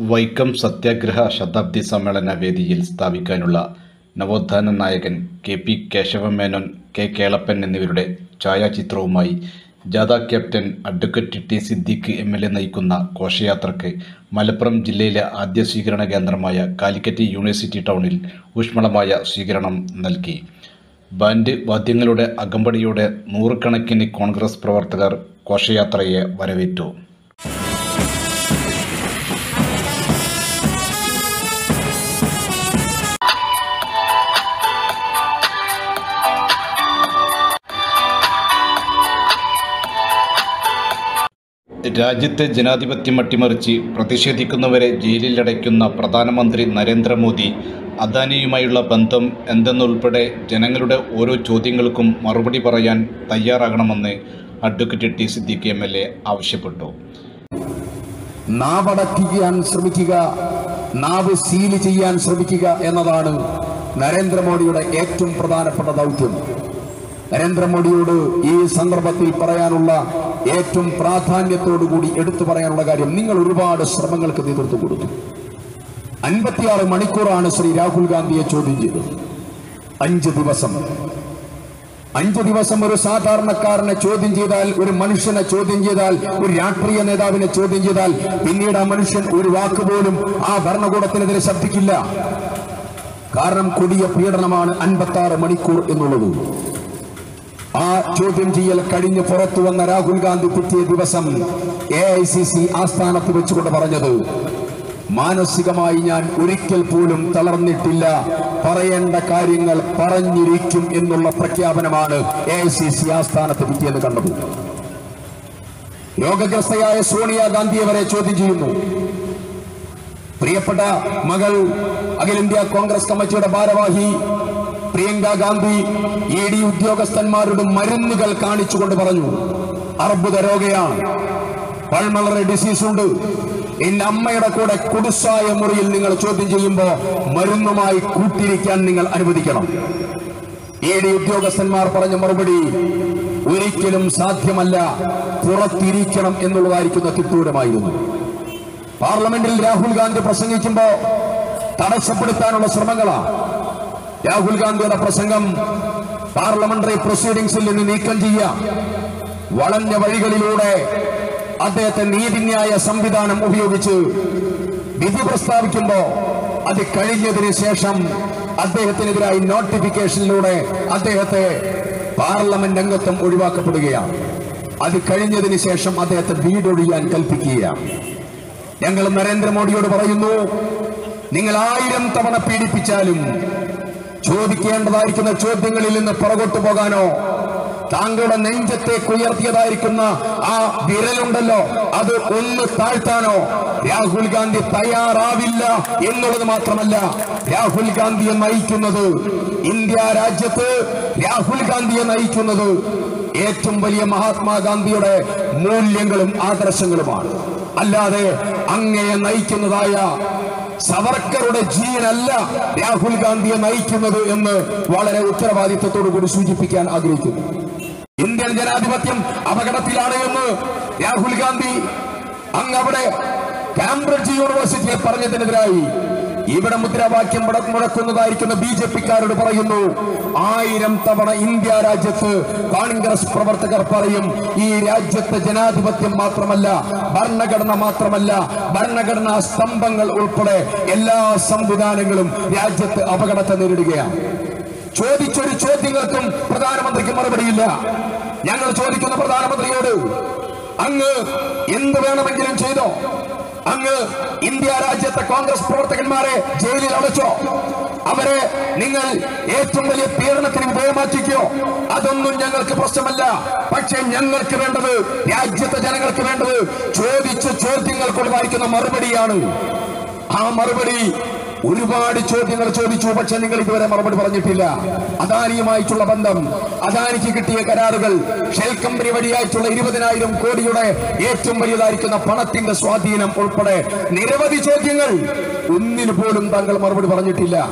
വൈക്കം സത്യാഗ്രഹ ശതാബ്ദി സമ്മേളന വേദിയിൽ സ്ഥാപിക്കാനുള്ള നവോത്ഥാന നായകൻ K P Kesavamenon K Kelappan എന്നിവരുടെ ഛായാചിത്രവുമായി ജാഥ captain advocate T Siddique M L A നയിക്കുന്ന ഘോഷയാത്രയ്ക്ക് മലപ്പുറം ജില്ലയിലെ ആദ്യ സ്വീകരണ കേന്ദ്രമായ കാലിക്കറ്റ് യൂണിവേഴ്സിറ്റി ടൗണിൽ ഊഷ്മളമായ സ്വീകരണം നൽകി ബാൻഡ് വാദ്യങ്ങളുടെ അകമ്പടിയോടെ നൂറുകണക്കിന് കോൺഗ്രസ് പ്രവർത്തകർ ഘോഷയാത്രയെ വരവേറ്റു രാജ്യത്തെ ജനാധിപത്യം അട്ടിമറിച്ച് പ്രതിഷേധിക്കുന്നവരെ ജയിലിലടയ്ക്കുന്ന പ്രധാനമന്ത്രി നരേന്ദ്രമോദി അദാനിയുമായുള്ള ബന്ധം എന്തെന്നുൾപ്പെടെ ജനങ്ങളുടെ ഓരോ ചോദ്യങ്ങൾക്കും മറുപടി പറയാൻ തയ്യാറാകണമെന്ന് advocate T Siddique M L A ആവശ്യപ്പെട്ടു നാവടക്കിക്കാൻ ശ്രമിക്കുക നാവ് സീല് ചെയ്യാൻ ശ്രമിക്കുക എന്നതാണ് നരേന്ദ്രമോദിയുടെ ഏറ്റവും പ്രധാനപ്പെട്ട ദൗത്യം നരേന്ദ്രമോദിയോട് ഈ സന്ദർഭത്തിൽ പറയാനുള്ള ഏറ്റവും പ്രാധാന്യത്തോടുകൂടി എടുത്തു പറയാനുള്ള കാര്യം നിങ്ങൾ ഒരുപാട് ശ്രമങ്ങൾക്ക് നേതൃത്വം കൊടുത്തു അൻപത്തിയാറ് മണിക്കൂറാണ് ശ്രീ രാഹുൽ ഗാന്ധിയെ ചോദ്യം ചെയ്തത് അഞ്ച് ദിവസം അഞ്ചു ദിവസം ഒരു സാധാരണക്കാരനെ ചോദ്യം ചെയ്താൽ ഒരു മനുഷ്യനെ ചോദ്യം ചെയ്താൽ ഒരു രാഷ്ട്രീയ നേതാവിനെ ചോദ്യം ചെയ്താൽ പിന്നീട് ആ മനുഷ്യൻ ഒരു വാക്ക് പോലും ആ ഭരണകൂടത്തിനെതിരെ ശബ്ദിക്കില്ല കാരണം കൊടിയ പീഡനമാണ് അൻപത്തി ആറ് മണിക്കൂർ എന്നുള്ളത് ആ ചോദ്യം ചെയ്യൽ കഴിഞ്ഞ് പുറത്തു വന്ന രാഹുൽ ഗാന്ധി പിറ്റേ ദിവസം എ ഐ സി സി ആസ്ഥാനത്ത് വെച്ചുകൊണ്ട് പറഞ്ഞത് മാനസികമായി ഞാൻ ഒരിക്കൽ പോലും തളർന്നിട്ടില്ല പറയേണ്ട കാര്യങ്ങൾ പറഞ്ഞിരിക്കും എന്നുള്ള പ്രഖ്യാപനമാണ് എ ഐ സി സി ആസ്ഥാനത്ത് പിറ്റേന്ന് കണ്ടത് രോഗഗ്രസ്തയായ സോണിയാഗാന്ധിയെ വരെ ചോദ്യം ചെയ്യുന്നു പ്രിയപ്പെട്ട മകൾ അഖിലേന്ത്യാ കോൺഗ്രസ് കമ്മിറ്റിയുടെ ഭാരവാഹി പ്രിയങ്ക ഗാന്ധി ഇ ഡി ഉദ്യോഗസ്ഥന്മാരുടെ മരുന്നുകൾ കാണിച്ചുകൊണ്ട് പറഞ്ഞു അർബുദ രോഗയാണ് പൾമളറി ഡിസീസ് ഉണ്ട് എന്റെ അമ്മയുടെ കൂടെ കുടുസായ മുറിയിൽ നിങ്ങൾ ചോദ്യം ചെയ്യുമ്പോൾ മരുന്നുമായി കൂട്ടിരിക്കാൻ നിങ്ങൾ അനുവദിക്കണം ഇ ഡി ഉദ്യോഗസ്ഥന്മാർ പറഞ്ഞ മറുപടി ഒരിക്കലും സാധ്യമല്ല പുറത്തിരിക്കണം എന്നുള്ളതായിരിക്കുന്ന തിട്ടൂരമായിരുന്നു പാർലമെന്റിൽ രാഹുൽ ഗാന്ധി പ്രസംഗിക്കുമ്പോ തടസ്സപ്പെടുത്താനുള്ള ശ്രമങ്ങളാണ് രാഹുൽ ഗാന്ധിയുടെ പ്രസംഗം പാർലമെന്ററി പ്രൊസീഡിംഗ്സിൽ നിന്ന് നീക്കം ചെയ്യാം വളഞ്ഞ വഴികളിലൂടെ അദ്ദേഹത്തെ നീതിന്യായ സംവിധാനം ഉപയോഗിച്ച് വിധി പ്രസ്താവിക്കുമ്പോ അത് കഴിഞ്ഞതിന് ശേഷം അദ്ദേഹത്തിനെതിരായി നോട്ടിഫിക്കേഷനിലൂടെ അദ്ദേഹത്തെ പാർലമെന്റ് അംഗത്വം ഒഴിവാക്കപ്പെടുകയാണ് അത് കഴിഞ്ഞതിന് ശേഷം അദ്ദേഹത്തെ വീടൊഴിയാൻ കൽപ്പിക്കുകയാണ് ഞങ്ങൾ നരേന്ദ്രമോദിയോട് പറയുന്നു നിങ്ങൾ ആയിരം തവണ പീഡിപ്പിച്ചാലും ചോദിക്കേണ്ടതായിരിക്കുന്ന ചോദ്യങ്ങളിൽ നിന്ന് പുറകോട്ട് പോകാനോ താങ്കളുടെ നെഞ്ചത്തേക്ക് ഉയർത്തിയതായിരിക്കുന്ന ആ വിരലുണ്ടല്ലോ അത് ഒന്ന് താഴ്ത്താനോ രാഹുൽ ഗാന്ധി തയ്യാറാവില്ല എന്നുള്ളത് മാത്രമല്ല രാഹുൽ ഗാന്ധിയെ നയിക്കുന്നത് ഇന്ത്യ രാജ്യത്ത് രാഹുൽ ഗാന്ധിയെ നയിക്കുന്നത് ഏറ്റവും വലിയ മഹാത്മാഗാന്ധിയുടെ മൂല്യങ്ങളും ആദർശങ്ങളുമാണ് അല്ലാതെ അങ്ങയെ നയിക്കുന്നതായ സവർക്കറുടെ ജീവനല്ല രാഹുൽ ഗാന്ധിയെ നയിക്കുന്നത് എന്ന് വളരെ ഉത്തരവാദിത്വത്തോടു കൂടി സൂചിപ്പിക്കാൻ ആഗ്രഹിക്കുന്നു ഇന്ത്യൻ ജനാധിപത്യം അപകടത്തിലാണ് എന്ന് രാഹുൽ ഗാന്ധി അങ്ങ് അവിടെ കാംബ്രിഡ്ജ് യൂണിവേഴ്സിറ്റിയിൽ പറഞ്ഞതിനെതിരായി ഇവിടെ മുദ്രാവാക്യം മുട- മുടക്കുന്നതായിരിക്കുന്ന ബി ജെ പിക്കാരോട് പറയുന്നു ആയിരം തവണ ഇന്ത്യ രാജ്യത്ത് കോൺഗ്രസ് പ്രവർത്തകർ പറയും ഈ രാജ്യത്തെ ജനാധിപത്യം മാത്രമല്ല ഭരണഘടന മാത്രമല്ല ഭരണഘടനാ സ്തംഭങ്ങൾ ഉൾപ്പെടെ എല്ലാ സംവിധാനങ്ങളും രാജ്യത്ത് അപകടത്തെ നേരിടുകയാണ് ചോദിച്ചൊരു ചോദ്യങ്ങൾക്കും പ്രധാനമന്ത്രിക്ക് മറുപടിയില്ല ഞങ്ങൾ ചോദിക്കുന്ന പ്രധാനമന്ത്രിയോട് അങ്ങ് എന്ത് വേണമെങ്കിലും ചെയ്തോ അങ്ങ് ഇന്ത്യ രാജ്യത്തെ കോൺഗ്രസ് പ്രവർത്തകന്മാരെ ജയിലിൽ അടച്ചോ അവരെ നിങ്ങൾ ഏറ്റവും വലിയ പീഡനത്തിന് വിധേയമാക്കിക്കോ അതൊന്നും ഞങ്ങൾക്ക് പ്രശ്നമല്ല പക്ഷെ ഞങ്ങൾക്ക് വേണ്ടത് രാജ്യത്തെ ജനങ്ങൾക്ക് വേണ്ടത് ചോദിച്ച ചോദ്യങ്ങൾക്കുള്ളതായിരിക്കുന്ന മറുപടിയാണ് ആ മറുപടി ഒരുപാട് ചോദ്യങ്ങൾ ചോദിച്ചു പക്ഷെ നിങ്ങൾ ഇതുവരെ മറുപടി പറഞ്ഞിട്ടില്ല അദാനിയുമായിട്ടുള്ള ബന്ധം അദാനിക്ക് കിട്ടിയ കരാറുകൾ ഷെൽ കമ്പനി വഴിയായിട്ടുള്ള ഇരുപതിനായിരം കോടിയുടെ ഏറ്റവും വലിയതായിരിക്കുന്ന പണത്തിന്റെ സ്വാധീനം ഉൾപ്പെടെ നിരവധി ചോദ്യങ്ങൾ ഒന്നിനു പോലും താങ്കൾ മറുപടി പറഞ്ഞിട്ടില്ല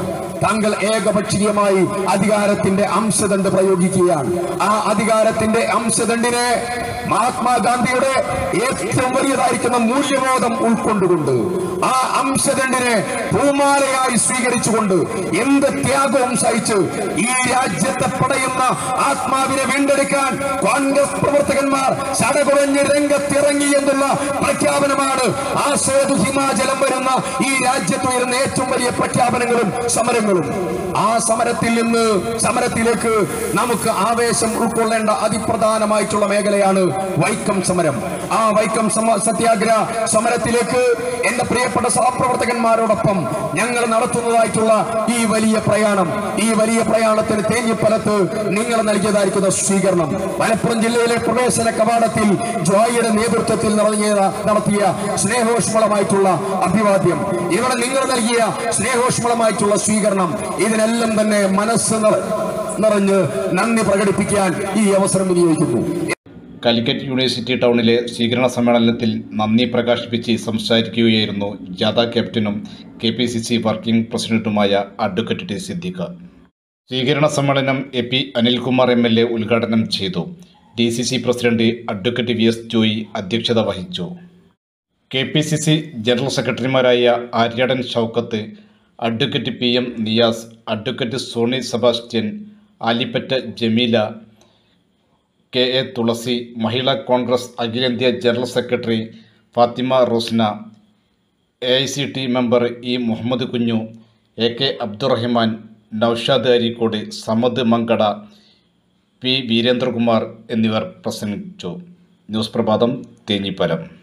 താങ്കൾ ഏകപക്ഷീയമായി അധികാരത്തിന്റെ അംശദണ്ഡ് പ്രയോഗിക്കുകയാണ് ആ അധികാരത്തിന്റെ അംശദണ്ഡിനെ മഹാത്മാഗാന്ധിയുടെ ഏറ്റവും വലിയതായിരിക്കുന്ന മൂല്യബോധം ഉൾക്കൊണ്ടുകൊണ്ട് ആ അംശദണ്ഡിനെ പൂമാലയായി സ്വീകരിച്ചുകൊണ്ട് എന്ത് ത്യാഗവും സഹിച്ച് ഈ രാജ്യത്തെ പടയുന്ന ആത്മാവിനെ വീണ്ടെടുക്കാൻ കോൺഗ്രസ് പ്രവർത്തകന്മാർ ചടകുറഞ്ഞ് രംഗത്തിറങ്ങി എന്നുള്ള പ്രഖ്യാപനമാണ് ആ സേതു ഹിമാചലം വരുന്ന ഈ രാജ്യത്ത് ഉയരുന്ന ഏറ്റവും വലിയ പ്രഖ്യാപനങ്ങളും സമരങ്ങളും ആ സമരത്തിൽ നിന്ന് സമരത്തിലേക്ക് നമുക്ക് ആവേശം ഉൾക്കൊള്ളേണ്ട അതിപ്രധാനമായിട്ടുള്ള മേഖലയാണ് വൈക്കം സമരം ആ വൈക്കം സമ- സത്യാഗ്രഹ സമരത്തിലേക്ക് എന്റെ പ്രിയപ്പെട്ട സഹപ്രവർത്തകന്മാരോടൊപ്പം ഞങ്ങൾ നടത്തുന്നതായിട്ടുള്ള ഈ വലിയ പ്രയാണം ഈ വലിയ പ്രയാണത്തിന് തേഞ്ഞിപ്പലത്ത് നിങ്ങൾ നൽകിയതായിരിക്കുന്ന സ്വീകരണം മലപ്പുറം ജില്ലയിലെ പ്രവേശന കവാടത്തിൽ ജോയിയുടെ നേതൃത്വത്തിൽ നടത്തിയ നടത്തിയ സ്നേഹോഷ്മളമായിട്ടുള്ള അഭിവാദ്യം ഇവിടെ നിങ്ങൾ നൽകിയ സ്നേഹോഷ്മളമായിട്ടുള്ള സ്വീകരണം ഇതിനെല്ലാം തന്നെ മനസ്സ് നിറ- നിറഞ്ഞ് നന്ദി പ്രകടിപ്പിക്കാൻ ഈ അവസരം വിനിയോഗിക്കുന്നു കാലിക്കറ്റ് യൂണിവേഴ്സിറ്റി ടൗണിലെ സ്വീകരണ സമ്മേളനത്തിൽ നന്ദി പ്രകാശിപ്പിച്ച് സംസാരിക്കുകയായിരുന്നു ജാഥ ക്യാപ്റ്റനും K P C C working പ്രസിഡന്റുമായ അഡ്വക്കേറ്റ് ടി സിദ്ദിഖ് സ്വീകരണ സമ്മേളനം A P Anilkumar M L A ഉദ്ഘാടനം ചെയ്തു D C C president advocate V S Joy അധ്യക്ഷത വഹിച്ചു K P C C general സെക്രട്ടറിമാരായ Aryadan Shoukath advocate P M Niyas advocate Sony Sebastian Alippatta Jameela K A Thulasi Mahila Congress അഖിലേന്ത്യാ general secretary Fathima Rosna A I C T member E Muhammad Kunju A K Abdurahiman Noushad Areekode Samad Mankada P Veerendrakumar എന്നിവർ പ്രസംഗിച്ചു news പ്രഭാതം തേഞ്ഞിപ്പലം